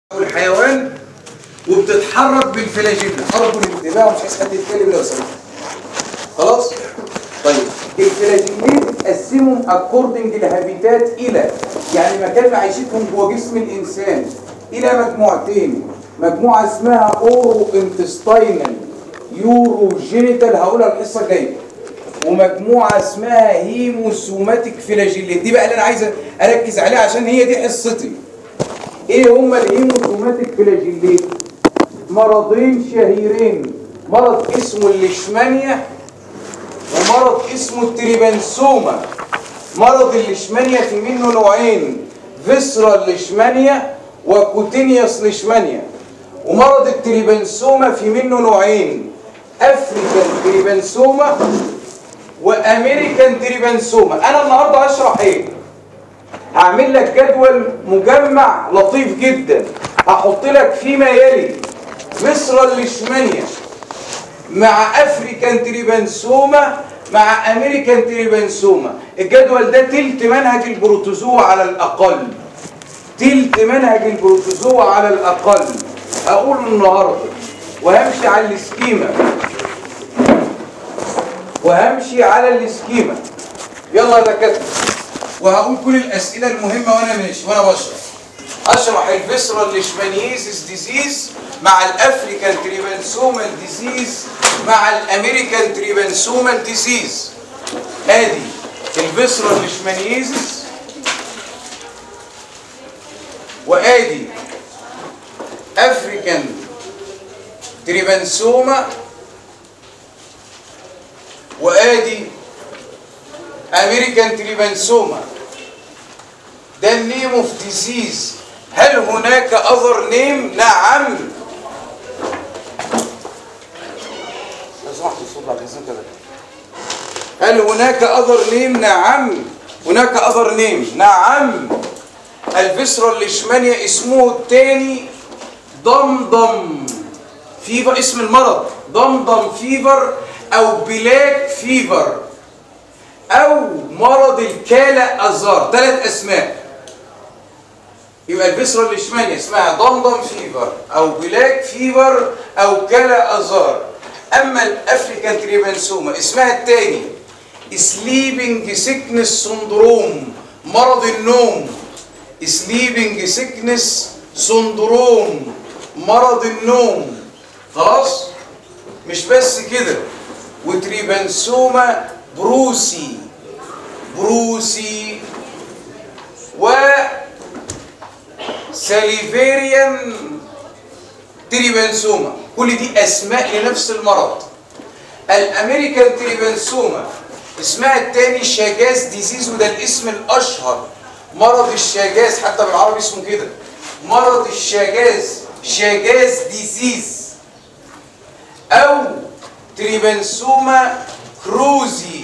الحيوان وبتتحرك بالفلاجيلا ارجو الانتباه ومش عايز حد يتكلم لو سمحت خلاص طيب الفلاجيلين بتقسمهم اكوردنج لهابيتات الى يعني مكان معيشتهم جوه جسم الانسان الى مجموعتين مجموعه اسمها اورو انتستاينال يورو جينيتال هقولها الحصه الجايه ومجموعه اسمها هيموسوماتيك فلاجيلين دي بقى اللي انا عايز اركز عليها عشان هي دي حصتي ايه هما الهيموسوماتيك فلاجيلين مرضين شهيرين مرض اسمه الليشمانيا ومرض اسمه التريبانسوما مرض الليشمانيا في منه نوعين فيسرال ليشمانيا وكوتينيوس ليشمانيا ومرض التريبانسوما في منه نوعين افريكان تريبانسوما وامريكان تريبانسوما انا النهارده هشرح ايه هعمل لك جدول مجمع لطيف جدا هحط لك فيما يلي مصر الليشمانيا مع افريكان تريبانسوما مع امريكان تريبانسوما الجدول ده تلت منهج البروتوزوا على الاقل تلت منهج البروتوزوا على الاقل اقوله النهارده وهمشي على السكيما وهمشي على السكيما يلا يا دكاتره وهقول كل الاسئله المهمه وانا ماشي وانا بشرح اشرح الفيسرال ليشمانيزيس ديزيز مع الافريكان تريبانسومال ديزيز مع الامريكان تريبانسومال ديزيز ادي الفيسرال ليشمانيزيس وادي افريكان تريبانسوما وادي امريكان تريبانسوما ده النيم اوف ديزيز هل هناك اذر نيم نعم لو سمحت الصوت بعد اذنك كده هل هناك اذر نيم نعم هناك اذر نيم نعم الفيسرال ليشمانيا اسمه الثاني ضمضم فيفر اسم المرض ضمضم فيفر او بلاك فيفر او مرض الكالا ازار ثلاث اسماء يبقى الفيسرال ليشمانيا اسمها ضمضم فيفر او بلاك فيفر او كالا ازار اما الافريكان تريبانسوما اسمها الثاني سليبنج سيكنس سندروم مرض النوم سليبنج سيكنس سندروم مرض النوم خلاص مش بس كده وتريبانسوما بروسي بروسي و ساليفيريان تريبانسوما كل دي اسماء لنفس المرض الامريكان تريبانسوما اسمها التاني شاجاز ديزيز وده الاسم الاشهر مرض الشاجاز حتى بالعربي اسمه كده مرض الشاجاز شاجاز ديزيز او تريبانسوما كروزي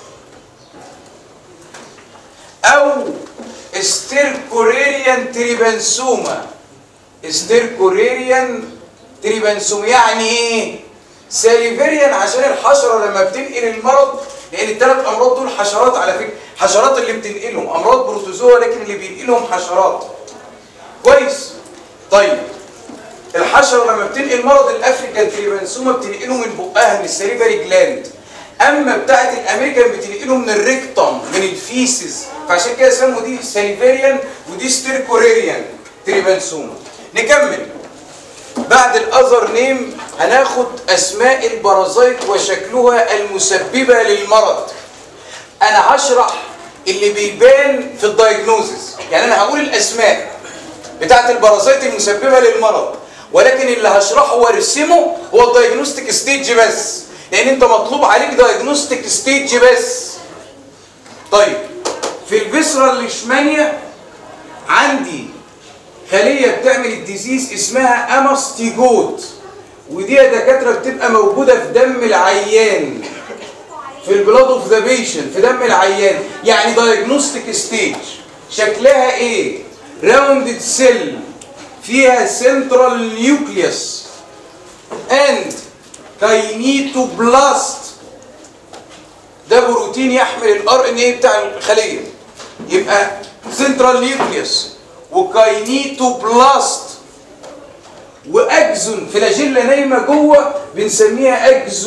او استيركوريريان تريبانسوما استيركوريريان تريبانسوما يعني ايه ساليفيريان عشان الحشره لما بتنقل المرض لان الثلاث امراض دول حشرات على فكره حشرات اللي بتنقلهم امراض بروتوزوا لكن اللي بينقلهم حشرات كويس طيب الحشره لما بتنقل مرض الافريكان تريبانسوما بتنقله من بقها من السليفري جلاند اما بتاعه الامريكان بتنقله من الريكتوم من الفيسز فعشان كده سموا دي ساليفيريان ودي ستيركوريريان تريبانسوما نكمل بعد الاذر نيم هناخد اسماء البرازيت وشكلها المسببه للمرض انا هشرح اللي بيبان في الدايجنوزس يعني انا هقول الاسماء بتاعت البرازيت المسببه للمرض ولكن اللي هشرحه وارسمه هو الدايجنوستيك ستيج بس لان انت مطلوب عليك دايجنوستيك ستيج بس طيب في الفيسرال ليشمانيا عندي خليه بتعمل الديزيز اسمها اماستيجوت ودي يا دكاتره بتبقى موجوده في دم العيان في البلاد اوف ذا بيشنت في دم العيان يعني دايجنوستيك ستيج شكلها ايه راوندد سيل فيها سنترال نيوكليوس اند كاينيتوبلاست ده بروتين يحمل الار ان ايه بتاع الخليه يبقى سنترال نيوكليوس وكاينيتوبلاست اكزون فلاجيلا نايمه جوه بنسميها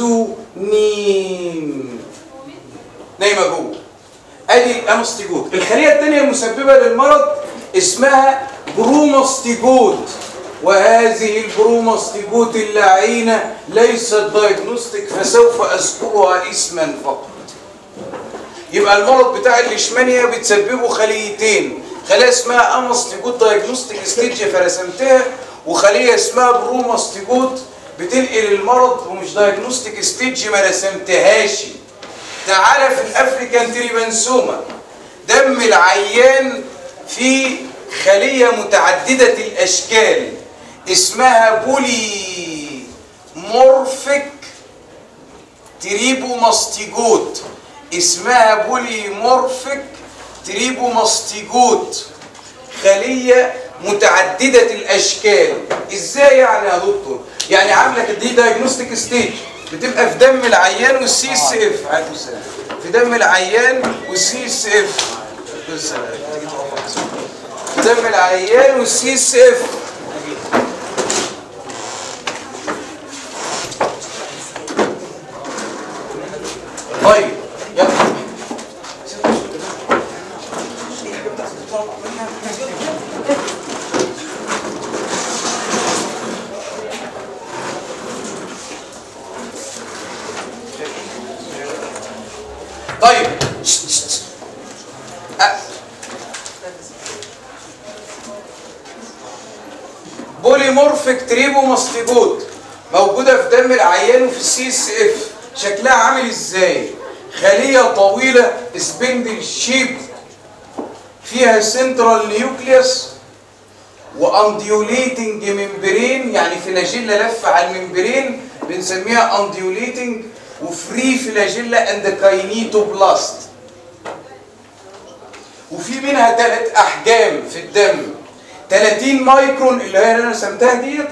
اكزونيم نايمه جوه ادي الامستيجود الخليه الثانيه المسببه للمرض اسمها بروماستيجود وهذه البروماستيجود اللعينه ليست دايجنوستيك فسوف اذكرها اسما فقط يبقى المرض بتاع الليشمانيا بتسببه خليتين خليه اسمها اماستيجود دايجنوستيك ستيج فرسمتها وخليه اسمها بروماستيجود بتنقل المرض ومش دايجنوستيك ستيج ما رسمتهاش تعالى في الافريكان تريبانسوما دم العيان في خلية متعددة الأشكال اسمها بولي مورفيك تريبوماستيجوت اسمها بولي مورفيك تريبوماستيجوت خلية متعددة الأشكال ازاي يعني يا دكتور؟ يعني عاملة دي دايجنوستيك ستيج بتبقى في دم العيان والسي اس اف عليكم السلام في دم العيان والسي اس اف في دم العيان والسي اس اف طيب يلا طيب شت شت. أ- بوليمورفيك تريبوماستيجود موجوده في دم العيان وفي السي اس اف شكلها عامل ازاي خليه طويله سبندل شيب فيها سنترال نيوكليوس وانديوليتنج ممبرين يعني فلاجيلا لفه على الممبرين بنسميها انديوليتنج وفري فلاجيلا اند كاينيتوبلاست وفي منها ثلاث احجام في الدم 30 مايكرون اللي هي اللي انا رسمتها ديت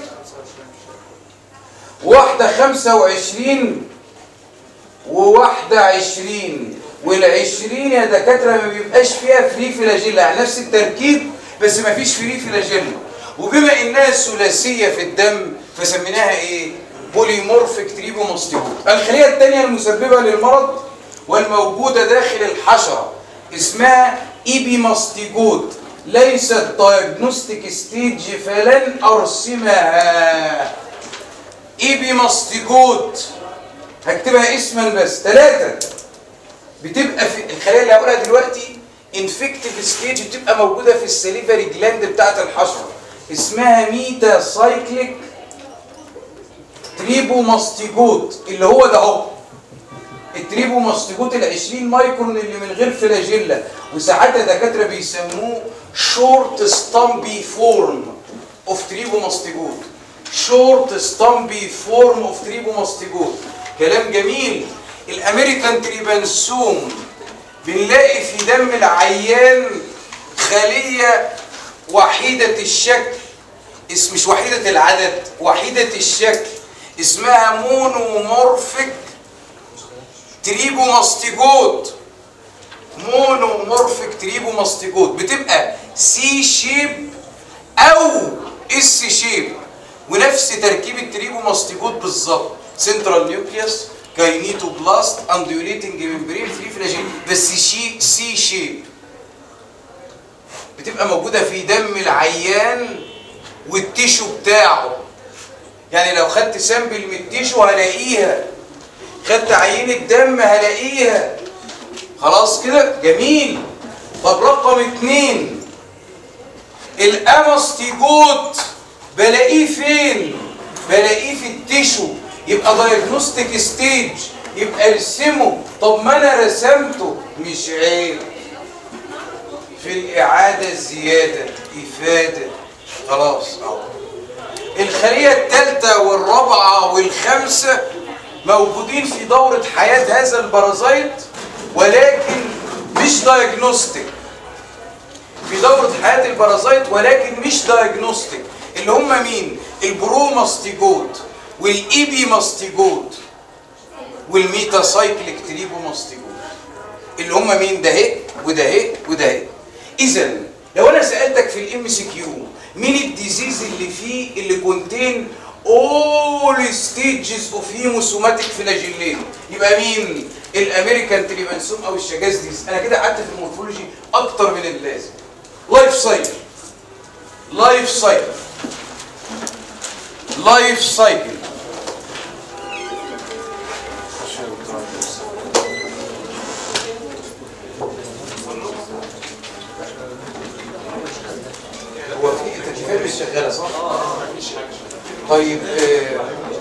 واحده 25 وواحده 20 وال20 يا دكاتره ما بيبقاش فيها فري فلاجيلا يعني نفس التركيب بس ما فيش فري فلاجيلا وبما انها ثلاثيه في الدم فسميناها ايه بوليمورفيك تريبوماستيجوت الخليه الثانيه المسببه للمرض والموجوده داخل الحشره اسمها ايبيماستيجوت ليست دايجنوستيك ستيج فلن ارسمها ايبيماستيجوت هكتبها اسما بس ثلاثه بتبقى في الخلايا اللي هقولها دلوقتي انفكتيف ستيج بتبقى موجوده في السليفري جلاند بتاعه الحشره اسمها ميتا سايكليك تريبوماستيجوت اللي هو ده اهو التريبوماستيجوت ال 20 مايكرون اللي من غير فلاجيلا وساعات الدكاتره بيسموه شورت ستامبي فورم اوف تريبوماستيجوت شورت ستامبي فورم اوف تريبوماستيجوت كلام جميل الامريكان تريبانسوم بنلاقي في دم العيان خليه وحيده الشكل اسم مش وحيده العدد وحيده الشكل اسمها مونومورفيك تريبوماستيجوت مونومورفيك تريبوماستيجوت بتبقى سي شيب او اس شيب ونفس تركيب التريبوماستيجوت بالظبط سنترال نيوكليوس كاينيتوبلاست انديوليتنج ممبرين فري فلاجين بس شي سي شيب بتبقى موجوده في دم العيان والتيشو بتاعه يعني لو خدت سامبل من التيشو هلاقيها خدت عينة دم هلاقيها خلاص كده جميل طب رقم اتنين الامستيجوت بلاقيه فين بلاقيه في التيشو يبقى دايجنوستيك ستيج يبقى ارسمه طب ما انا رسمته مش عيب في الاعاده زياده افاده خلاص اهو الخليه الثالثه والرابعه والخامسه موجودين في دورة حياة هذا البرازيت ولكن مش دايجنوستيك في دورة حياة البرازيت ولكن مش دايجنوستيك اللي هم مين؟ البروماستيجوت والايبيماستيجوت والميتاسايكليك تريبوماستيجوت اللي هم مين ده اهي وده اهي وده اهي اذا لو انا سالتك في الام سي كيو مين الديزيز اللي فيه اللي كونتين all stages of hemosomatic flagellation يبقى مين الامريكان تريبانسوم او الشجاز انا كده قعدت في المورفولوجي اكتر من اللازم لايف سايكل لايف سايكل لايف سايكل هو في التكييفات مش شغاله صح؟ طيب آه،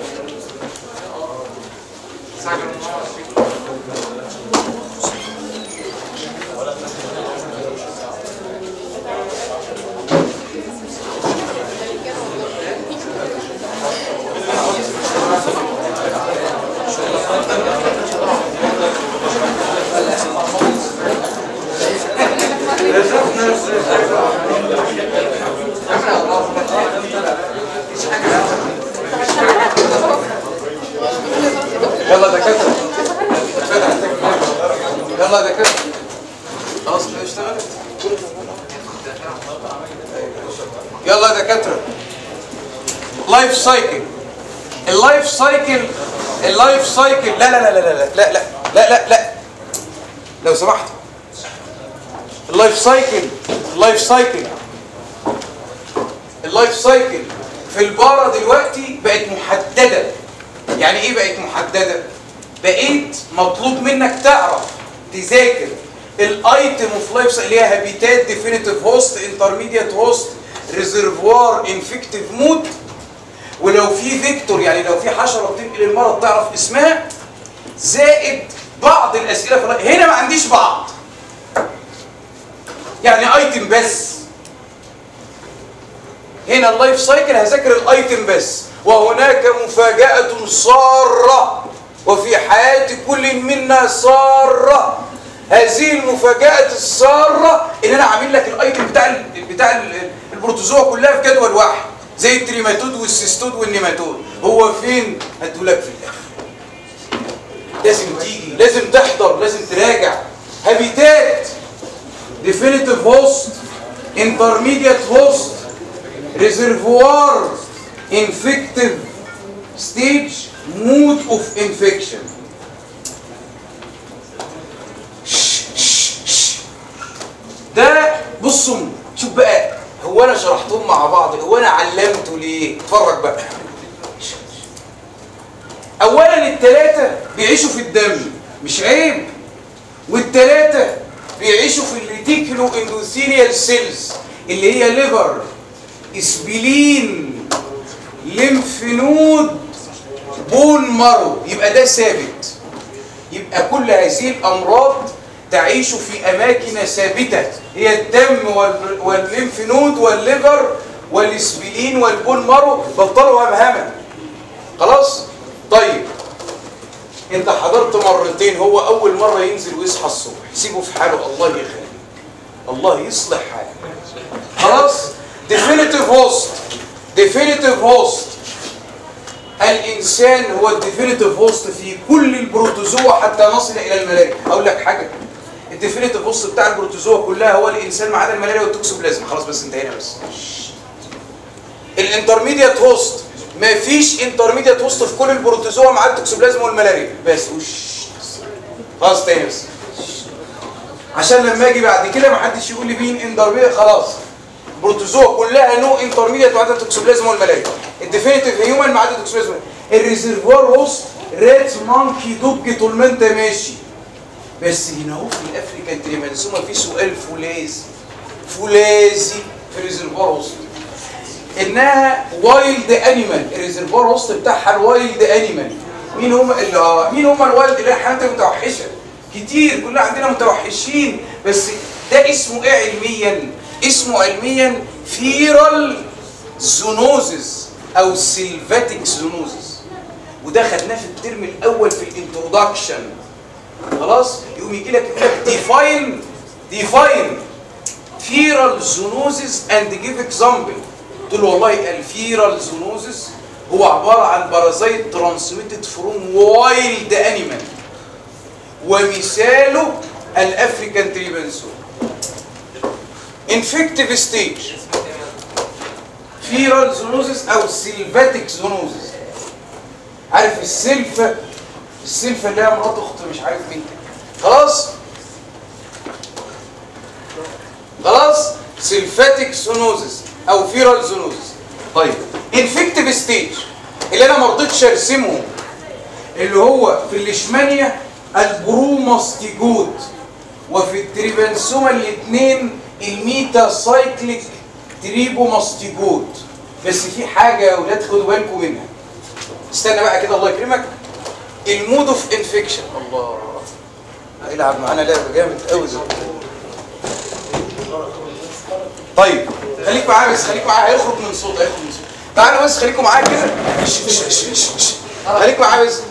يلا دكاتره فتح التكييف. يلا دكاتره خلاص كده اشتغلت يلا دكاتره لايف سايكل اللايف سايكل اللايف سايكل لا لا لا لا لا لا لا لا لا لا لو سمحت اللايف سايكل اللايف سايكل اللايف سايكل في البارة دلوقتي بقت محددة يعني ايه بقت محددة بقيت مطلوب منك تعرف تذاكر الايتم اوف لايف اللي هي هابيتات ديفينيتيف هوست انترميديت هوست ريزرفوار انفكتيف مود ولو في فيكتور يعني لو في حشره بتنقل المرض تعرف اسمها زائد بعض الاسئله في اللايف. هنا ما عنديش بعض يعني ايتم بس هنا اللايف سايكل هذاكر الايتم بس وهناك مفاجأة سارة وفي حياة كل منا سارة هذه المفاجأة السارة ان انا عامل لك الايتم بتاع ال بتاع ال البروتوزوا كلها في جدول واحد زي التريماتود والسيستود والنيماتود هو فين هدولك في الاخر لازم تيجي لازم تحضر لازم تراجع هابيتات ديفينيتيف هوست انترميديت هوست ريزرفوار infective stage mood of infection ده بصوا شوف بقى هو انا شرحتهم مع بعض هو انا علمته ليه اتفرج بقى اولا الثلاثه بيعيشوا في الدم مش عيب والثلاثه بيعيشوا في الريتيكولو اندوثيريال سيلز اللي هي ليفر اسبلين ليمف نود بون مارو يبقى ده ثابت يبقى كل هذه الامراض تعيش في اماكن ثابته هي الدم وال- والليمف نود والليفر والاسبلين والبون مارو بطلوا همهمه خلاص طيب انت حضرت مرتين هو اول مره ينزل ويصحى الصبح سيبه في حاله الله يخليك الله يصلح حاله خلاص definitive host definitive host الانسان هو الديفينيتيف هوست في كل البروتوزوا حتى نصل الى الملاريا اقول لك حاجه الديفينيتيف هوست بتاع البروتوزوا كلها هو الانسان ما عدا الملاريا والتوكسوبلازما خلاص بس انتهينا بس الانترميديت هوست ما فيش انترميديت هوست في كل البروتوزوا ما عدا التوكسوبلازما والملاريا بس وش خلاص تاني بس عشان لما اجي بعد كده ما حدش يقول لي مين انترميديت خلاص بروتوزوا كلها نو انترميديت ما عدا التوكسوبلازما والملاريا الديفينيتيف هيومن ما عدا التوكسوبلازما الريزرفوار هوست ريت مانكي دوج طول ما انت ماشي بس هنا اهو في الافريكان تريمانسوما في سؤال فولاذي فولاذي في الريزرفوار هوست انها وايلد انيمال الريزرفوار هوست بتاعها الوايلد انيمال مين هم اللي آه، مين هم الوايلد اللي هي حيوانات متوحشه كتير كلنا عندنا متوحشين بس ده اسمه ايه علميا اسمه علميا فيرال زونوزز او سيلفاتيك زونوزز وده خدناه في الترم الاول في الانترودكشن خلاص يقوم يجي لك يقول لك ديفاين ديفاين فيرال زونوزز اند جيف اكزامبل قلت له والله الفيرال زونوزز هو عباره عن بارازيت ترانسميتد فروم وايلد انيمال ومثاله الافريكان تريبنسون انفكتيف ستيج فيرال زونوزس او سيلفاتيك زونوزس عارف السلفة السلفة اللي هي مرات اخت مش عارف مين خلاص خلاص سيلفاتيك زونوزس او فيرال زونوزس طيب انفكتيف ستيج اللي انا ما رضيتش ارسمه اللي هو في الليشمانيا البروماستيجود وفي التريبانسوما الاثنين الميتا سايكليك تريبوماستيجود بس في حاجه يا ولاد خدوا بالكم منها استنى بقى كده الله يكرمك المود اوف انفكشن الله هيلعب معانا لعبه جامد قوي طيب خليك معايا بس خليك معايا هيخرج من صوت هيخرج من صوت تعالوا بس خليكم معايا كده خليك معايا بس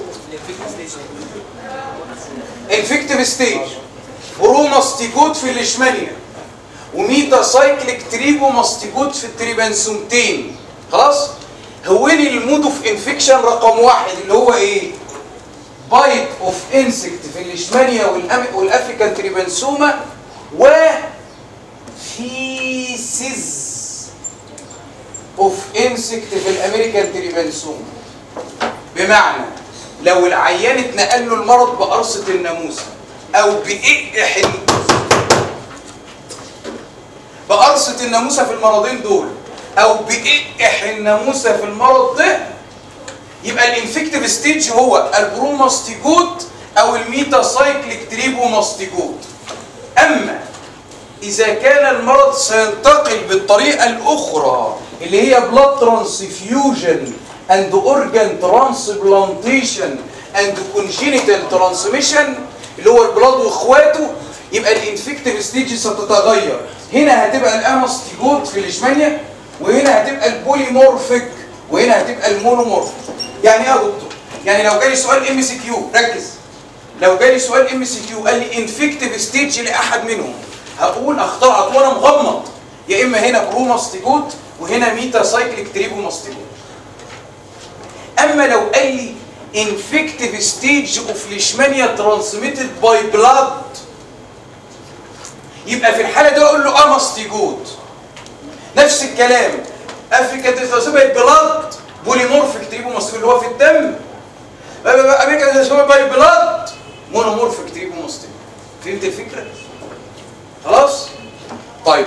انفكتيف ستيج بروماستيجود في الليشمانيا وميتا سايكليك تريبو ماستيجود في التريبانسومتين خلاص هو لي المود اوف انفكشن رقم واحد اللي هو ايه بايت اوف انسكت في الليشمانيا والافريكان تريبانسوما و فيسز اوف انسكت في الامريكان تريبانسوما بمعنى لو العيان اتنقل له المرض بقرصه الناموسه او بإقح بقرصة الناموسة في المرضين دول او بإقح الناموسة في المرض ده يبقى الانفكتيف ستيج هو البروماستيجود او الميتا سايكليك تريبوماستيجود اما اذا كان المرض سينتقل بالطريقة الاخرى اللي هي بلاد ترانسفيوجن اند اورجان ترانسبلانتيشن اند كونجينيتال ترانسميشن اللي هو البلاد واخواته يبقى الانفكتيف ستيج ستتغير هنا هتبقى الاماستيجود في الاشمانيا وهنا هتبقى البوليمورفيك وهنا هتبقى المونومورفيك يعني ايه يا دكتور يعني لو جالي سؤال ام سي كيو ركز لو جالي سؤال ام سي كيو قال لي انفكتيف ستيج لاحد منهم هقول اخترعت وانا مغمض يا اما هنا بروماستيجود وهنا ميتا سايكليك تريبوماستيجود اما لو قال لي infective stage of leishmania transmitted by blood يبقى في الحالة دي اقول له اماستيجود نفس الكلام افريكا تتسمى بلاد بوليمورفيك تريبوماستيجود اللي هو في الدم امريكا تتسمى باي بلاد مونومورفيك تريبوماستيجود فهمت الفكرة؟ خلاص؟ طيب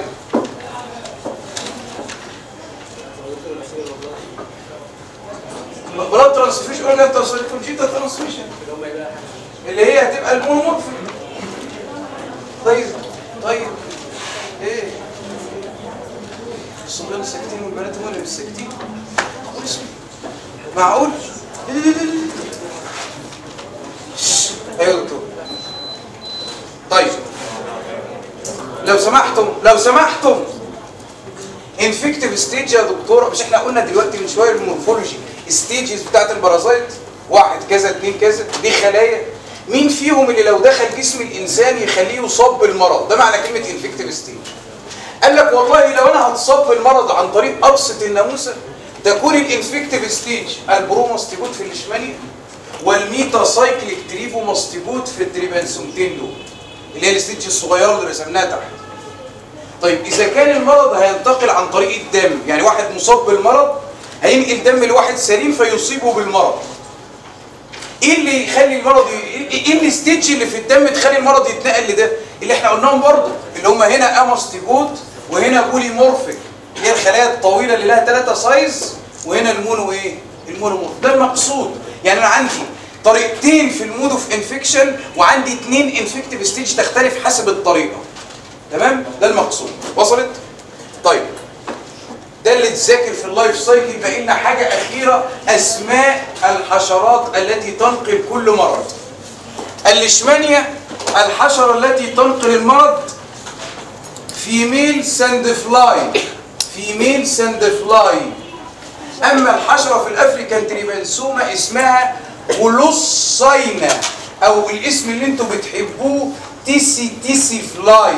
بلاد ترانسفيشن اورجان ترانسفيشن ترانسفيشن اللي هي هتبقى المونومورفيك طيب طيب ايه الصبيان ساكتين والبنات هم اللي مش ساكتين معقول ايوه يا دكتور طيب لو سمحتم لو سمحتم انفكتيف ستيج يا دكتوره مش احنا قلنا دلوقتي من شويه المورفولوجي ستيجز بتاعت البارازايت واحد كذا اثنين كذا دي خلايا مين فيهم اللي لو دخل جسم الانسان يخليه يصاب بالمرض ده معنى كلمه انفكتيف ستيج قال لك والله لو انا هتصاب بالمرض عن طريق قرصه الناموسه تكون الانفكتيف ستيج البروماستيجود في الليشمانيا والميتا سايكليك تريبوماستيجود في التريبانسومتين دول اللي هي الستيج الصغيره اللي رسمناها تحت طيب اذا كان المرض هينتقل عن طريق الدم يعني واحد مصاب بالمرض هينقل دم لواحد سليم فيصيبه بالمرض ايه اللي يخلي المرض ي... ايه الستيج اللي في الدم تخلي المرض يتنقل لده اللي احنا قلناهم برضه اللي هم هنا اماستيجود وهنا بوليمورفيك اللي هي الخلايا الطويله اللي لها ثلاثه سايز وهنا المونو ايه المونومورف ده المقصود يعني انا عندي طريقتين في المود اوف انفكشن وعندي اثنين انفكتيف ستيج تختلف حسب الطريقه تمام ده المقصود وصلت طيب ده اللي تذاكر في اللايف سايكل باقي لنا حاجه اخيره اسماء الحشرات التي تنقل كل مرض الليشمانيا الحشره التي تنقل المرض فيميل ساند فلاي فيميل ساند فلاي اما الحشره في الافريكان تريبانسوما اسمها بولوساينا او الاسم اللي انتوا بتحبوه تيسي تيسي فلاي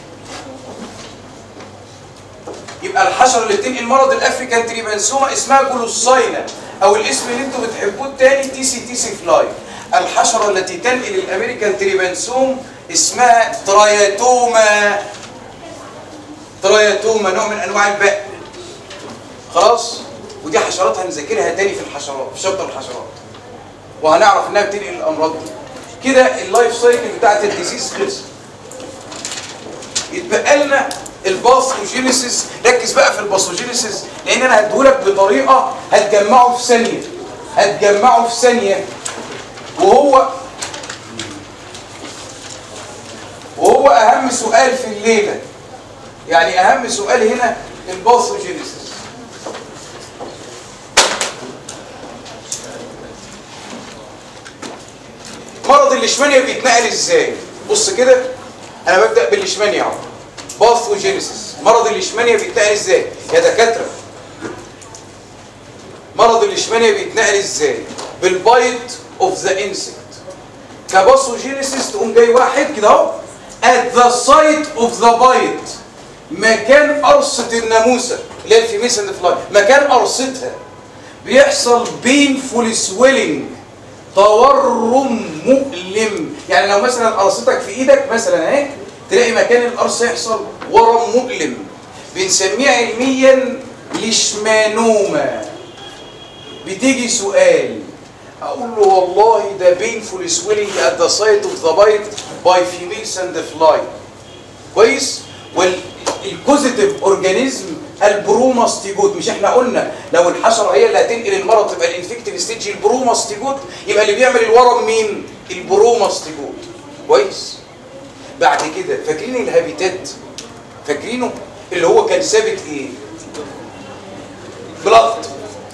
يبقى الحشره اللي بتنقل مرض الافريكان تريبانسوما اسمها جلوساينا او الاسم اللي انتوا بتحبوه التاني تيسي تيسي فلاي الحشره التي تنقل الامريكان تريبانسوم اسمها تراياتوما تراياتوما نوع من انواع البق خلاص ودي حشرات هنذاكرها تاني في الحشرات في شابتر الحشرات وهنعرف انها بتنقل الامراض دي كده اللايف سايكل بتاعت الديزيز خلص يتبقى لنا الباثوجينيسيس ركز بقى في الباثوجينيسيس لان انا هديهولك بطريقه هتجمعه في ثانيه هتجمعه في ثانيه وهو وهو اهم سؤال في الليله يعني اهم سؤال هنا الباثوجينيسيس مرض الليشمانيا بيتنقل ازاي بص كده انا ببدا بالليشمانيا اهو باثوجينيسيس مرض الليشمانيا بيتنقل ازاي يا دكاتره مرض الليشمانيا بيتنقل ازاي بالبايت اوف ذا انسكت كباثوجينيسيس تقوم جاي واحد كده اهو at the site of the bite مكان قرصة الناموسة اللي هي الفيميس اند فلاي مكان قرصتها بيحصل painful swelling تورم مؤلم يعني لو مثلا قرصتك في ايدك مثلا اهي تلاقي مكان القرص يحصل ورم مؤلم بنسميه علميا ليشمانوما بتيجي سؤال اقول له والله ده painful swelling at the site of the bite by females and fly كويس والكوزيتيف اورجانيزم البروماستيجوت مش احنا قلنا لو الحشره هي اللي هتنقل المرض تبقى الانفكتيف ستيج البروماستيجوت يبقى اللي بيعمل الورم مين البروماستيجوت كويس بعد كده فاكرين الهابيتات فاكرينه اللي هو كان ثابت ايه بلط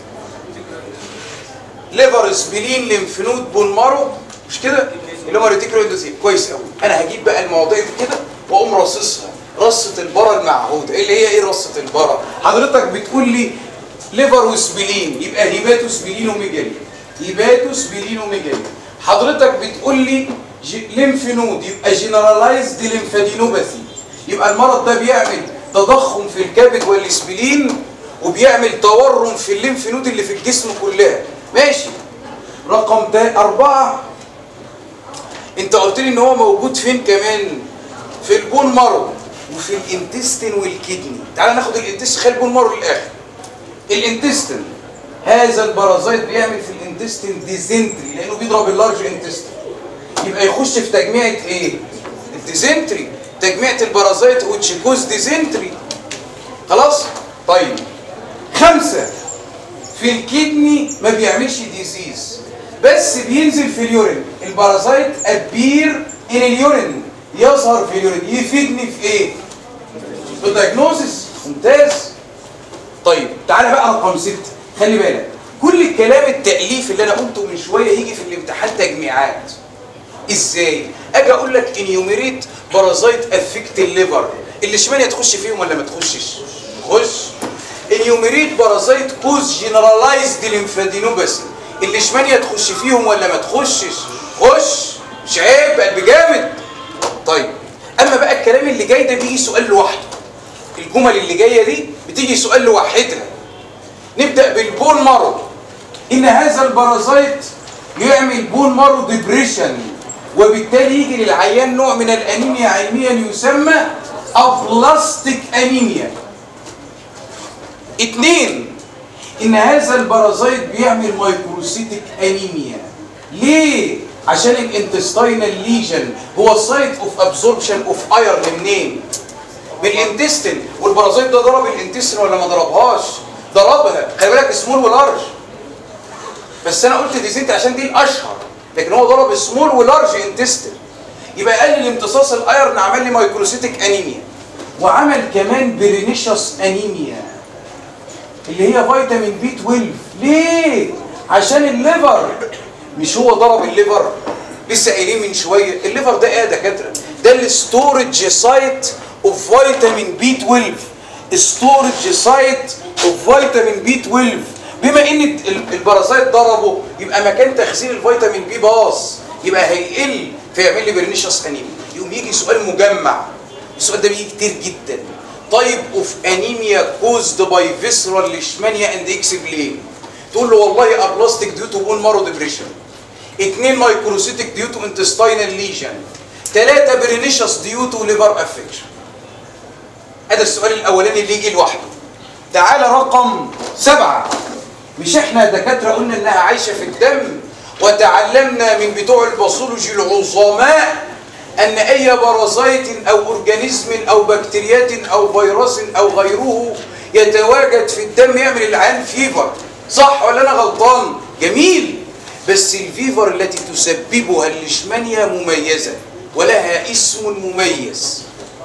ليفر سبلين ليمف نود بون مارو مش كده اللي هم ريتيكولو اندوثيل كويس قوي انا هجيب بقى المواضيع دي كده واقوم راصصها رصه البره المعهوده اللي هي ايه رصه البره حضرتك بتقول لي ليفر وسبلين يبقى هيباتو سبلين وميجالي هيباتو سبلين وميجالي حضرتك بتقول لي ليمف نود يبقى جنرالايزد ليمفادينوباثي يبقى المرض ده بيعمل تضخم في الكبد والسبلين وبيعمل تورم في الليمف نود اللي في الجسم كلها ماشي رقم ده أربعة انت قلت لي ان هو موجود فين كمان في البون مارو وفي الانتستين والكدني تعال ناخد الانتستين خلي البون مارو للاخر الانتستين هذا البرازيت بيعمل في الانتستين ديزنتري لانه بيضرب اللارج انتستين يبقى يخش في تجميعة ايه الديزنتري تجميعة البرازيت وتشيكوز ديزنتري خلاص طيب خمسة في الكدني ما بيعملش ديزيز بس بينزل في اليورين البارازايت ابير ان اليورين يظهر في اليورين يفيدني في ايه في الدايجنوزس ممتاز طيب تعالى بقى رقم ستة خلي بالك كل الكلام التأليف اللي انا قلته من شوية يجي في الامتحان تجميعات ازاي اجي اقول لك انيوميريت بارازايت افكت الليفر اللي شمال تخش فيهم ولا ما تخشش خش انيوميريت بارازايت كوز جنرالايزد ليمفادينوباثي اللي شمانيا تخش فيهم ولا ما تخشش خش مش عيب قلب جامد طيب اما بقى الكلام اللي جاي ده بيجي سؤال لوحده الجمل اللي جايه دي بتيجي سؤال لوحدها نبدا بالبون مارو ان هذا البارازايت يعمل بون مارو ديبريشن وبالتالي يجي للعيان نوع من الانيميا علميا يسمى ابلاستيك انيميا اتنين ان هذا البارازايت بيعمل مايكروسيتك انيميا ليه عشان الانتستينال ليجن هو سايت اوف ابزوربشن اوف ايرن منين من الانتستين والبارازايت ده ضرب الانتستين ولا ما ضربهاش ضربها خلي بالك سمول ولارج بس انا قلت ديزنت عشان دي الاشهر لكن هو ضرب سمول ولارج انتستين يبقى يقلل امتصاص الايرن عمل لي مايكروسيتك انيميا وعمل كمان برينيشس انيميا اللي هي فيتامين بي 12 ليه عشان الليفر مش هو ضرب الليفر لسه قايلين من شويه الليفر ده ايه يا دكاتره ده الستورج سايت اوف فيتامين بي 12 ستورج سايت اوف فيتامين بي 12 بما ان البارازايت ضربه يبقى مكان تخزين الفيتامين بي باظ يبقى هيقل فيعمل لي برنيشس انيميا يقوم يجي سؤال مجمع السؤال ده بيجي كتير جدا تايب اوف انيميا كوزد باي فيسرال ليشمانيا اند اكسبلين تقول له والله ابلاستيك ديو تو بون مارو ديبريشن اثنين مايكروسيتك ديو تو انتستينال ليجن ثلاثة برينيشس ديو تو ليفر افكشن هذا السؤال الاولاني اللي يجي لوحده تعالى رقم سبعة مش احنا دكاترة قلنا انها عايشة في الدم وتعلمنا من بتوع الباثولوجي العظماء ان اي بارازيت او اورجانيزم او بكتيريات او فيروس او غيره يتواجد في الدم يعمل العيان فيفر صح ولا انا غلطان جميل بس الفيفر التي تسببها الليشمانيا مميزة ولها اسم مميز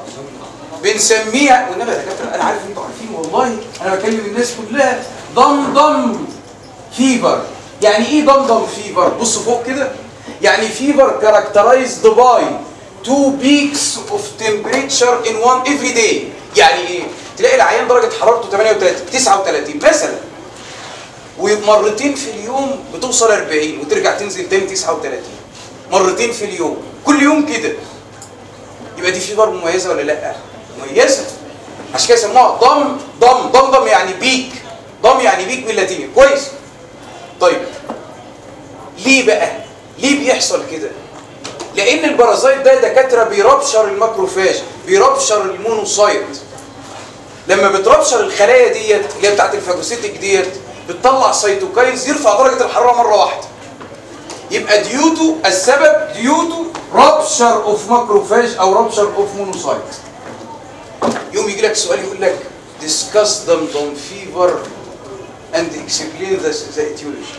بنسميها والنبي يا دكاتره انا عارف انتوا عارفين والله انا بكلم الناس كلها ضمضم فيفر يعني ايه ضمضم فيفر بص فوق كده يعني فيفر كاركترايزد باي تو بيكس اوف تمبريتشر ان وان افري داي يعني ايه تلاقي العيان درجه حرارته 38 39 مثلا ومرتين في اليوم بتوصل 40 وترجع تنزل تاني 39 مرتين في اليوم كل يوم كده يبقى دي فيفر مميزه ولا لا مميزه عشان كده سموها ضم ضم ضم ضم يعني بيك ضم يعني بيك باللاتيني كويس طيب ليه بقى ليه بيحصل كده لان البرازيت ده دكاتره بيربشر الماكروفاج بيربشر المونوسايت لما بتربشر الخلايا ديت اللي هي بتاعت الفاجوسيتك ديت بتطلع سيتوكاينز يرفع درجه الحراره مره واحده يبقى ديوتو السبب ديوتو رابشر اوف ماكروفاج او رابشر اوف مونوسايت يوم يجي لك سؤال يقول لك discuss them on fever and explain the, the etiology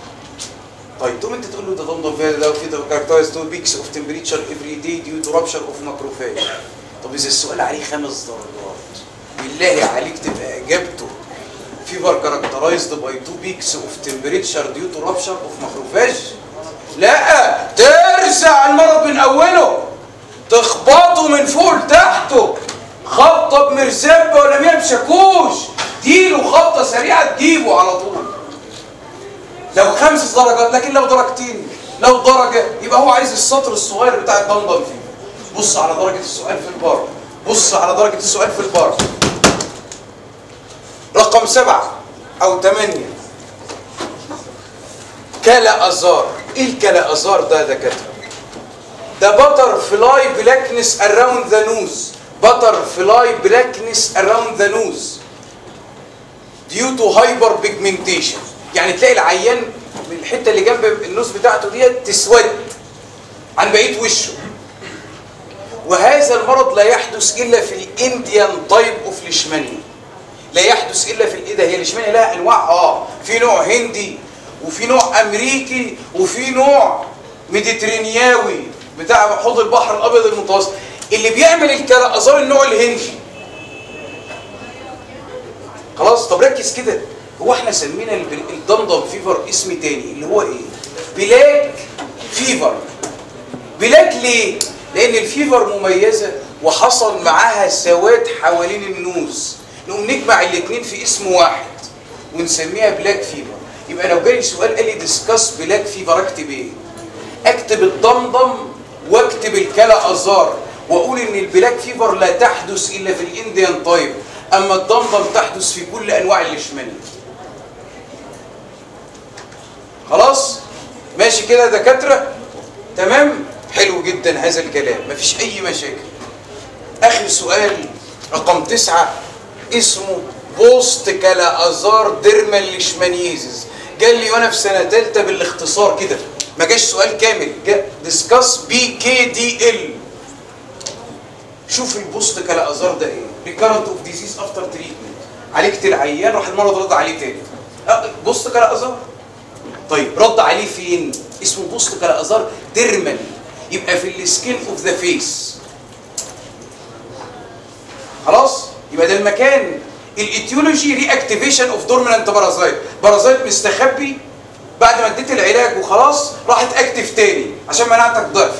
طيب تقوم انت تقول له ده ضمضم فيها ده وفي ده characterized two peaks of temperature every day due to rupture of macrophage طب اذا السؤال عليه خمس درجات بالله عليك تبقى اجابته fever characterized by two peaks of temperature due to rupture of macrophage لا ترزع المرض من اوله تخبطه من فوق لتحته خبطه بمرزبه ولا مية بشاكوش اديله خبطه سريعه تجيبه على طول لو خمس درجات لكن لو درجتين لو درجه يبقى هو عايز السطر الصغير بتاع الضمضم فيه بص على درجه السؤال في البار بص على درجه السؤال في البار رقم سبعة او ثمانية كلا ازار ايه الكلا ازار ده يا دكاتره ده بتر فلاي بلاكنس اراوند ذا نوز بتر فلاي بلاكنس اراوند ذا نوز ديو تو هايبر بيجمنتيشن يعني تلاقي العيان من الحته اللي جنب النوز بتاعته ديت تسود عن بقيه وشه وهذا المرض لا يحدث الا في الانديان تايب اوف ليشمانيا لا يحدث الا في الايه ده هي ليشمانيا لها انواع اه في نوع هندي وفي نوع امريكي وفي نوع ميديترينياوي بتاع حوض البحر الابيض المتوسط اللي بيعمل الكلا ازار النوع الهندي خلاص طب ركز كده هو احنا سمينا الب- الضمضم فيفر اسم تاني اللي هو ايه بلاك فيفر بلاك ليه لان الفيفر مميزه وحصل معاها سواد حوالين النوز نقوم نجمع الاثنين في اسم واحد ونسميها بلاك فيفر يبقى لو جالي سؤال قال لي ديسكاس بلاك فيفر اكتب ايه اكتب الضمضم واكتب الكلا ازار واقول ان البلاك فيفر لا تحدث الا في الانديان تايب اما الضمضم تحدث في كل انواع الليشمانيا خلاص ماشي كده يا دكاتره تمام حلو جدا هذا الكلام مفيش اي مشاكل اخر سؤال رقم تسعة اسمه بوست كلا ازار ديرمال ليشمانيزز قال لي وانا في سنه ثالثه بالاختصار كده ما جاش سؤال كامل جاء ديسكاس بي كي دي ال شوف البوست كلا ازار ده ايه ريكارنت اوف ديزيز افتر تريتمنت عالجت العيان راح المرض رد عليه تاني أه، بوست كلا ازار طيب رد عليه فين اسمه بوست كلا ازار ديرمال يبقى في السكين اوف ذا فيس خلاص يبقى ده المكان الايتيولوجي ري اكتيفيشن اوف دورمنانت بارازايت بارازايت مستخبي بعد ما اديت العلاج وخلاص راحت اكتف تاني عشان مناعتك ضعفت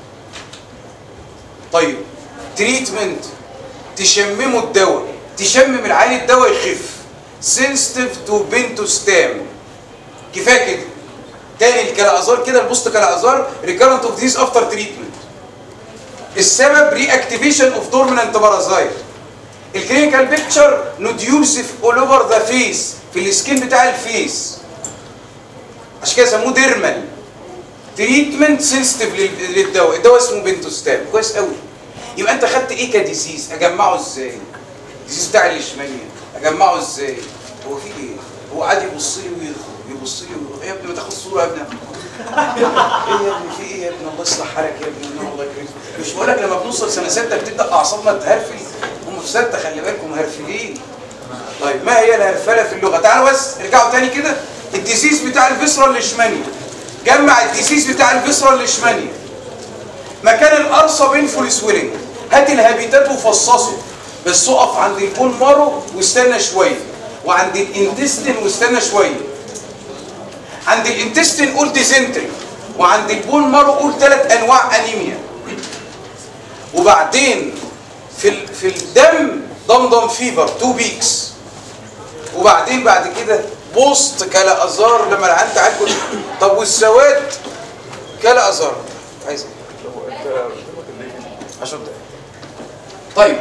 طيب تريتمنت تشممه الدواء تشمم العين الدواء يخف سنسيتيف تو بنتوستام كفايه كده تاني الكلاازار كده البوست كلاازار ريكارنت اوف ديز افتر تريتمنت السبب ري اكتيفيشن اوف دورمنانت بارازايت الكلينيكال بيكتشر نوديولز اول اوفر ذا فيس في السكين بتاع الفيس عشان كده سموه ديرمال تريتمنت سنسيتيف للدواء الدواء اسمه بنتوستام كويس قوي يبقى انت خدت ايه كديزيز اجمعه ازاي الديزيز بتاع الليشمانيا اجمعه ازاي هو في ايه هو قاعد يبص لي ويدخل يبص لي ويدخل. إيه يا ابني ما تاخد صوره يا ابني ايه يا ابني في ايه يا ابني الله يصلح حالك يا ابني إنه الله يكرمك مش بقول لك لما بنوصل سنه سته بتبدا اعصابنا تهرفل هم في سته خلي بالكم مهرفلين طيب ما هي الهرفله في اللغه تعالوا بس ارجعوا تاني كده الديسيس بتاع الفيسرا الليشمانيا جمع الديسيس بتاع الفيسرا الليشمانيا مكان القرصه بين فول سويلنج هات الهابيتات وفصصه بس اقف عند البون مارو واستنى شويه وعند الانتستين واستنى شويه عند الانتستين قول ديزنتري وعند البون مارو قول ثلاث انواع انيميا وبعدين في ال... في الدم ضمضم فيفر تو بيكس وبعدين بعد كده بوست كلا ازار لما العيان تعالج طب والسواد كلا ازار عايز ايه 10 دقايق طيب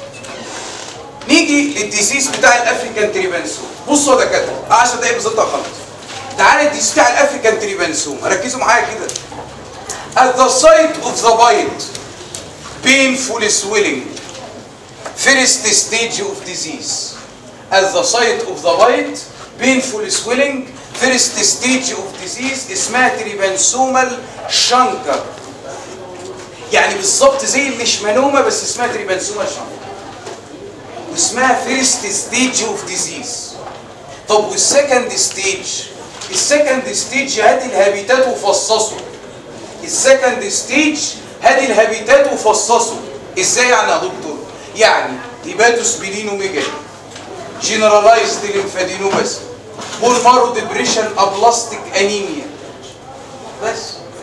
نيجي للديسيس بتاع الافريكان تريبانسوم بصوا يا دكاتره 10 دقايق بالظبط هخلص تعالى الديسيس بتاع الافريكان تريبانسوم ركزوا معايا كده at the site of the bite painful swelling first stage of disease at the site of the bite painful swelling first stage of disease اسمها تريبانسومال شانكر يعني بالظبط زي الليشمانوما بس اسمها تريبانسومال شانكر واسمها فيرست ستيج اوف ديزيز طب والسكند ستيج السكند ستيج هات الهابيتات وفصصه السكند ستيج هات الهابيتات وفصصه ازاي يعني يا دكتور يعني هيباتوس بيلينوميجالي جنرالايزد ليمفادينوباثي بول مارو ديبريشن ابلاستيك انيميا بس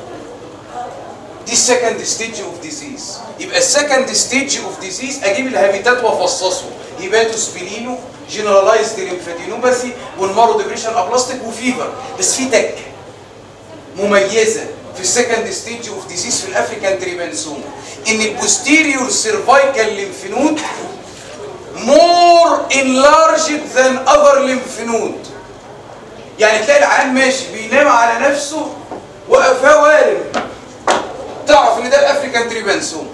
دي السكند ستيج اوف ديزيز يبقى السكند ستيج اوف ديزيز اجيب الهابيتات وافصصه هيباتوس بيلينو جنرالايزد ليمفادينوباثي والمارو ديبريشن ابلاستيك وفيفر بس في تك مميزه في السكند ستيج اوف ديزيز في الافريكان تريبانسوما ان البوستيريور سيرفايكال ليمف نود مور enlarged than other lymph node يعني تلاقي العيان ماشي بينام على نفسه وقفاه وارم تعرف ان ده الافريكان تريبانسوم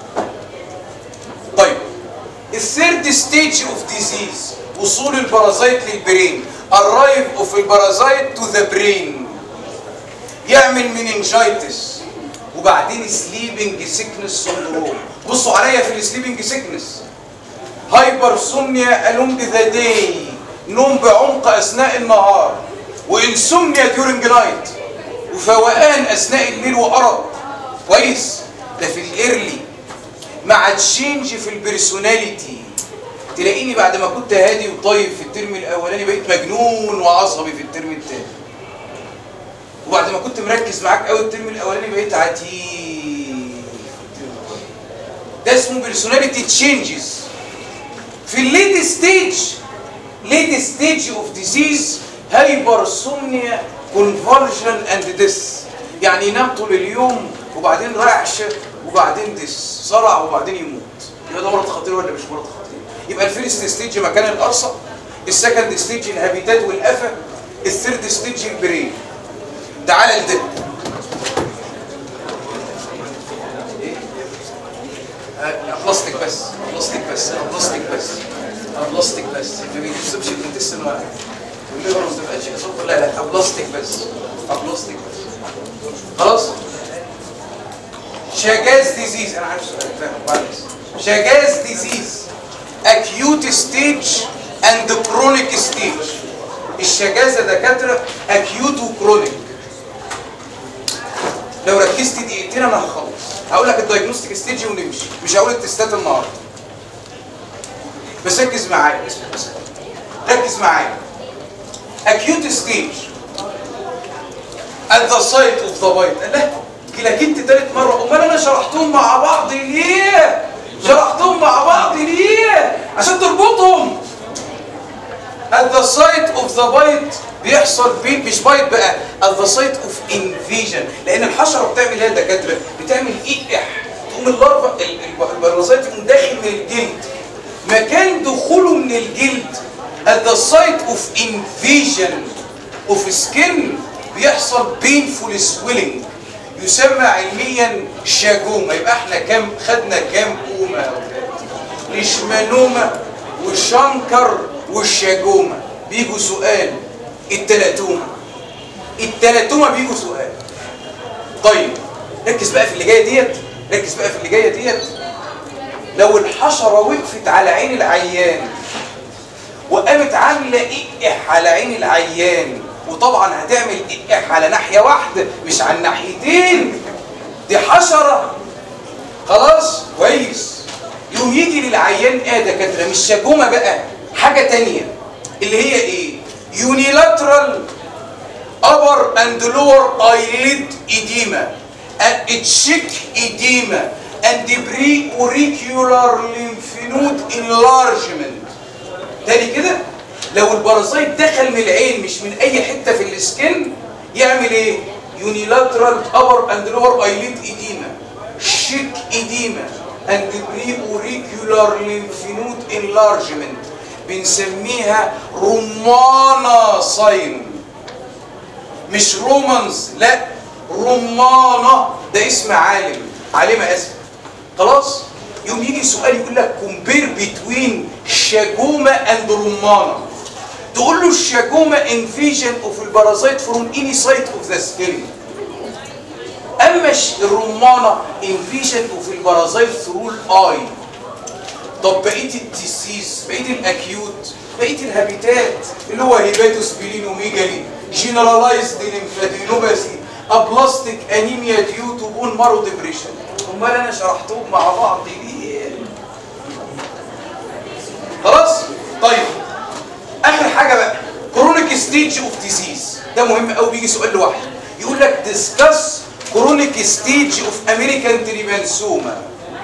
طيب الثيرد ستيج اوف ديزيز وصول البارازايت للبرين الرايف اوف البارازايت تو ذا برين يعمل مننجايتس وبعدين سليبنج سيكنس سندروم بصوا عليا في السليبنج سيكنس هايبرسومنيا الونج ذا داي نوم بعمق اثناء النهار وانسومنيا ديورنج نايت وفوقان اثناء الليل وارق كويس ده في الايرلي مع تشينج في البيرسوناليتي تلاقيني بعد ما كنت هادي وطيب في الترم الاولاني بقيت مجنون وعصبي في الترم الثاني وبعد ما كنت مركز معاك قوي الترم الاولاني بقيت عتيق ده اسمه بيرسوناليتي تشينجز في الليت ستيج ليت ستيج اوف ديزيز هايبرسومنيا كونفرجن اند ديس يعني ينام طول اليوم وبعدين رعش وبعدين ديس صرع وبعدين يموت يبقى ده مرض خطير ولا مش مرض خطير يبقى الفيرست ستيج مكان القرصه السكند ستيج الهابيتات والقفا الثيرد ستيج البرين تعالى لده ايه آه، بلاستيك بس بلاستيك بس بلاستيك بس بلاستيك بس ما بيكسبش الانتستين ولا والليفر ما بتبقاش اصابه لا لا بلاستيك بس بلاستيك بس خلاص شاجاز ديزيز انا عارف سؤال فاهم معلش شاجاز ديزيز اكيوت ستيج اند كرونيك ستيج الشجازه دكاتره اكيوت وكرونيك لو ركزت دقيقتين انا هخلص هقول لك الدايجنوستيك ستيج ونمشي مش هقول التستات النهارده بس ركز معايا ركز معايا acute stage at the site of the bite لا كلاكيت تالت مرة امال انا شرحتهم مع بعض ليه شرحتهم مع بعض ليه عشان تربطهم at the site of the bite بيحصل بيت مش بايت بقى at the site of invasion لان الحشره بتعمل ايه يا دكاتره بتعمل ايقح تقوم اللارفا ال- ال- البرازيت يقوم داخل من الجلد مكان دخوله من الجلد at the site of invasion of skin بيحصل painful swelling يسمى علميا شاجوما يبقى احنا كام خدنا كام كوما يا أولاد؟ ليشمانوما وشانكر والشاجوما بيجوا سؤال التلاتوما التلاتوما بيجوا سؤال طيب ركز بقى في اللي جايه ديت ركز بقى في اللي جايه ديت لو الحشره وقفت على عين العيان وقامت عامله اقح على عين العيان وطبعا هتعمل اقح على ناحيه واحده مش على الناحيتين دي حشره خلاص كويس يقوم يجي للعيان ايه دكاتره مش شاجومه بقى حاجه تانية اللي هي ايه يونيلاترال upper and lower eyelid edema and cheek edema and pre-auricular lymph node enlargement تاني كده لو البارازيت دخل من العين مش من اي حته في السكن يعمل ايه يونيلاترال upper and lower eyelid edema cheek edema and pre-auricular lymph node enlargement بنسميها رمانة ساين مش رومانز لا رمانة ده اسم عالم عالمة اسم خلاص يوم يجي سؤال يقول لك كومبير بتوين شاجوما اند رمانة تقول له الشاجوما انفيجن اوف البارازيت فروم اني سايت اوف ذا سكين اما الرمانة انفيجن اوف البارازيت ثرو الاي طب بقيه الديسيز بقيه الاكيوت بقيه الهابيتات اللي هو هيباتوسبلينوميجالي جنرالايزد ليمفادينوباثي ابلاستيك انيميا ديو تو بون مارو ديبريشن امال انا شرحتهم مع بعض ليه خلاص طيب اخر حاجه بقى كرونيك ستيج اوف ديزيز ده مهم قوي بيجي سؤال لوحده يقول لك ديسكاس كرونيك ستيج اوف امريكان تريبانسوما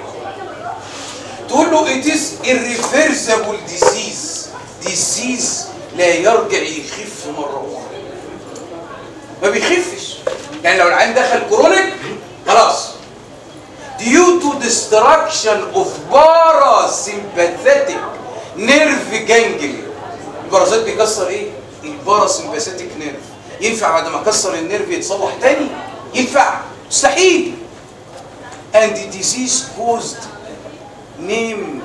تقول له it is irreversible disease disease لا يرجع يخف مرة أخرى ما بيخفش يعني لو العين دخل كرونيك خلاص due to destruction of parasympathetic nerve ganglia البارازيت بيكسر ايه؟ الباراسمباثيك نيرف ينفع بعد ما كسر النيرف يتصلح تاني؟ ينفع مستحيل and the disease caused نيم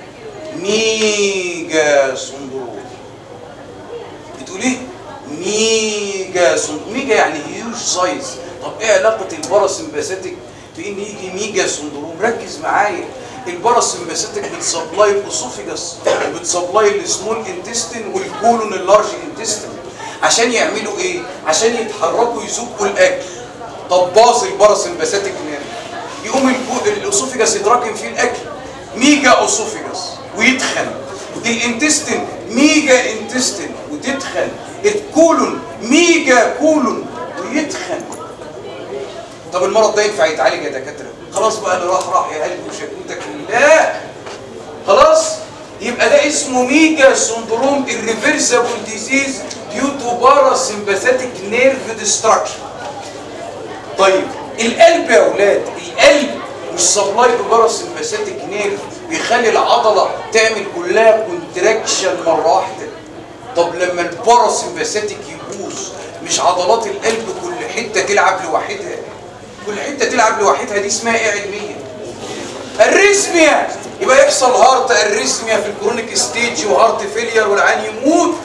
ميجا سندروم بتقول ايه ميجا سندروم ميجا يعني هيوج سايز طب ايه علاقه الباراسمباثيك بان يجي ميجا سندروم ركز معايا الباراسمباثيك بتسبلاي الاسوفيجاس بتسبلاي السمول انتستين والكولون اللارج انتستين عشان يعملوا ايه عشان يتحركوا يزقوا الاكل طب باظ الباراسمباثيك نيرف يقوم الاسوفيجاس يتراكم فيه الاكل ميجا اسوفيجاس ويتخن الانتستين ميجا انتستين وتتخن الكولون ميجا كولون ويتخن طب المرض ده ينفع يتعالج يا دكاتره خلاص بقى اللي راح راح يا قلبي وشكوتك لا خلاص يبقى ده اسمه ميجا سندروم irreversible disease due to parasympathetic nerve destruction طيب القلب يا اولاد القلب مش سبلاي بباراسمباثيك نيرف بيخلي العضله تعمل كلها كونتراكشن مره واحده طب لما الباراسمباثيك يبوظ مش عضلات القلب كل حته تلعب لوحدها كل حته تلعب لوحدها دي اسمها ايه علميا الريزميا يبقى يحصل هارت الريزميا في الكرونيك ستيج وهارت فيلير والعين يموت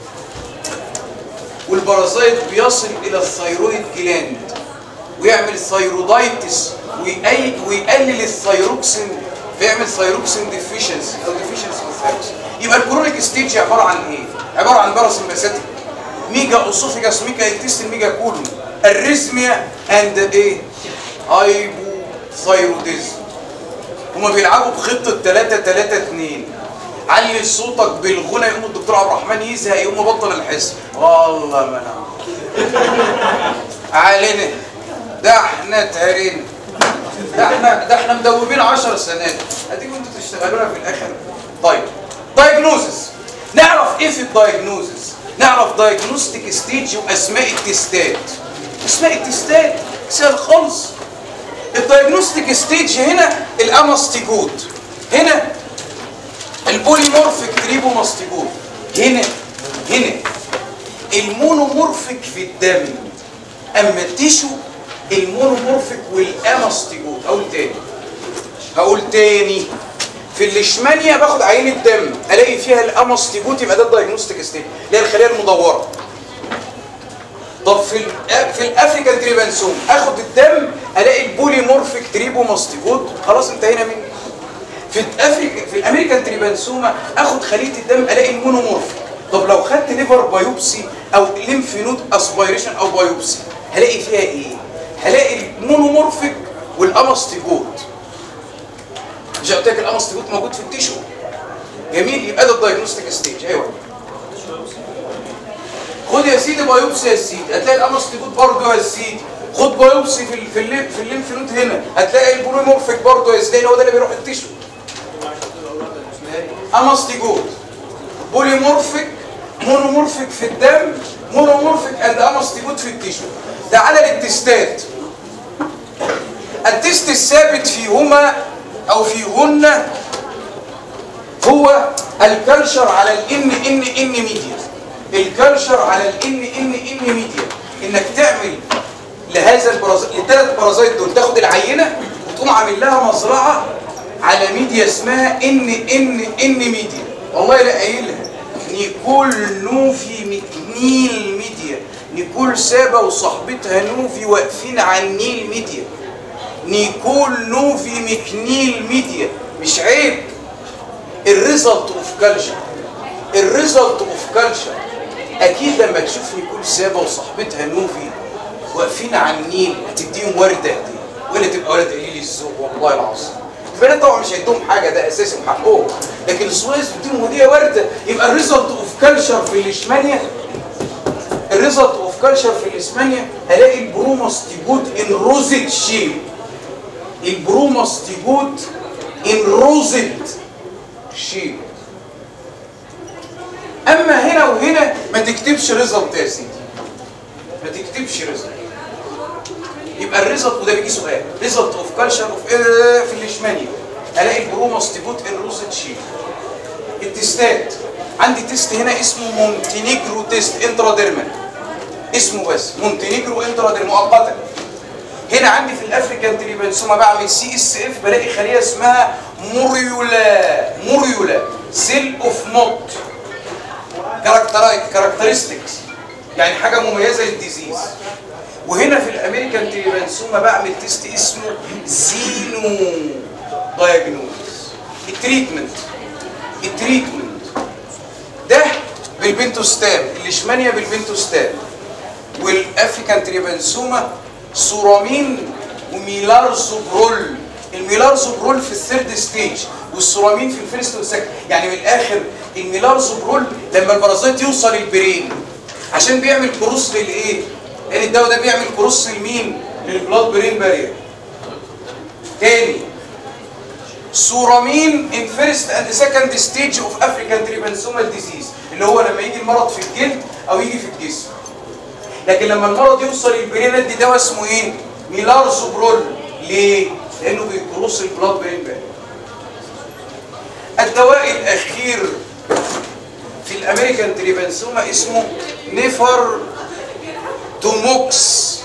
والبارازيت بيصل الى الثيرويد جلاند ويعمل ثيرودايتس ويقلل الثيروكسين فيعمل ثيروكسين ديفيشنسي او ديفيشنسي الثيروكسين يبقى الكرونيك ستيج عباره عن ايه عباره عن باراسمباثيك ميجا اسوفيجاس ميجا انتستين ميجا كولون الريزميا اند ايه هايبوثايروديزم هما بيلعبوا بخطه 3 3 2 علي صوتك بالغنى يقوم الدكتور عبد الرحمن يزهق يقوم مبطل الحس والله ما انا علينا ده احنا اتهرينا ده احنا ده احنا مدوبين 10 سنوات اديكم انتوا تشتغلونا في الاخر طيب دايجنوزس نعرف ايه في الدايجنوزس نعرف دايجنوستيك ستيج واسماء التستات اسماء التستات سهل خالص الدايجنوستيك ستيج هنا الاماستيجوت هنا البوليمورفيك تريبوماستيجوت هنا هنا المونومورفيك في الدم اما التيشو المونومورفيك والاماستيجوت اقول تاني هقول تاني في الليشمانيا باخد عينه دم الاقي فيها الاماستيجوت يبقى ده الدايجنوستيك ستيج اللي هي الخليه المدوره طب في ال في الافريكان تريبانسوم اخد الدم الاقي البوليمورفيك تريبوماستيجوت خلاص انتهينا منه في الافريكا في الامريكان تريبانسوما اخد خليه الدم الاقي المونومورفيك طب لو خدت ليفر بايوبسي او ليمف نود اسبيريشن او بايوبسي هلاقي فيها ايه هلاقي المونومورفيك والاماستيجوت مش قلت لك الاماستيجوت موجود في التيشو جميل يبقى ده الدايجنوستيك ستيج ايوه خد يا سيدي بايوبسي يا سيدي هتلاقي الاماستيجوت برضه يا سيدي خد بايوبسي في ال في ال في الليمف نود هنا هتلاقي البوليمورفيك برضه يا سيدي هو ده اللي بيروح التيشو اماستيجوت بوليمورفيك مونومورفيك في الدم مونومورفيك اند اماستيجوت في التيشو تعالى للتستات التست الثابت فيهما او فيهن هو الكلشر على الان ان ان ميديا الكلشر على الان ان ان ميديا انك تعمل لهذا البرازيت للثلاث برازيت دول تاخد العينه وتقوم عامل لها مزرعه على ميديا اسمها ان ان ان ميديا والله لا قايلها نيكول نوفي نيل ميديا نيكول سابا وصاحبتها نوفي واقفين على النيل ميديا نيكول نوفي مكنيل ميديا مش عيب الريزلت اوف كلشر الريزلت اوف كلشر اكيد لما تشوف نيكول سابا وصاحبتها نوفي واقفين على النيل هتديهم ورده دي ولا تبقى ولد قليل الذوق والله العظيم البنات طبعا مش هيدوهم حاجه ده اساسي وحقهم لكن السويس بتديهم هديه ورده يبقى الريزلت اوف كلشر في الاشمانيا الريزلت اوف كلشر في الاسمانيا هلاقي البروماستيجوت ان روزت شيب البروماستيجوت ان روزت شيب اما هنا وهنا ما تكتبش ريزلت يا سيدي ما تكتبش ريزلت يبقى الريزلت وده بيجي سؤال ريزلت اوف كلشر اوف في الاشمانيا الاقي البروماستيجوت ان روزت شيب التستات عندي تيست هنا اسمه مونتينيجرو تيست انتراديرمال اسمه بس مونتينيجرو انتراديرمال مؤقتا هنا عندي في الافريكان تريبانسوما بعمل سي اس اف بلاقي خليه اسمها موريولا موريولا سيل اوف موت كاركترستكس يعني حاجه مميزه للديزيز وهنا في الامريكان تريبانسوما بعمل تيست اسمه زينو دايجنوز التريتمنت التريتمنت ده بالبنتوستام الليشمانيا بالبنتوستام والافريكان تريبانسوما سورامين وميلارزوبرول الميلارزوبرول في الثيرد ستيج والسورامين في الفيرست والسكند يعني من الاخر الميلارزوبرول لما البرازيت يوصل البرين عشان بيعمل كروس للايه لان الدواء ده بيعمل كروس لمين للبلاد برين بارير تاني سورامين ان فيرست اند سكند ستيج اوف افريكان تريبانسومال ديزيز اللي هو لما يجي المرض في الجلد او يجي في الجسم لكن لما المرض يوصل البرين ادي دواء اسمه ايه ميلارزوبرول ليه لانه بيكروس البلاد برين بارير الدواء الاخير في الامريكان تريبانسوما اسمه نيفر توموكس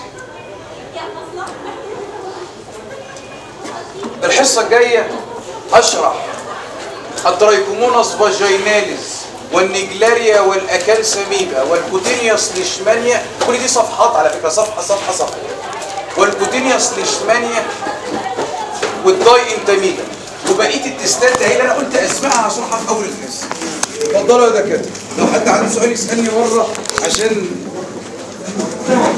الحصة الجاية هشرح الترايكوموناس فاجيناليز والنجلاريا والاكالساميبا والكوتينيوس ليشمانيا كل دي صفحات على فكرة صفحة صفحة صفحة والكوتينيوس ليشمانيا والداي انتاميبا وبقيه التستات ده اللي انا قلت اسمائها هشرحها في اول الحصه اتفضلوا يا دكاتره لو حد عنده سؤال يسالني بره عشان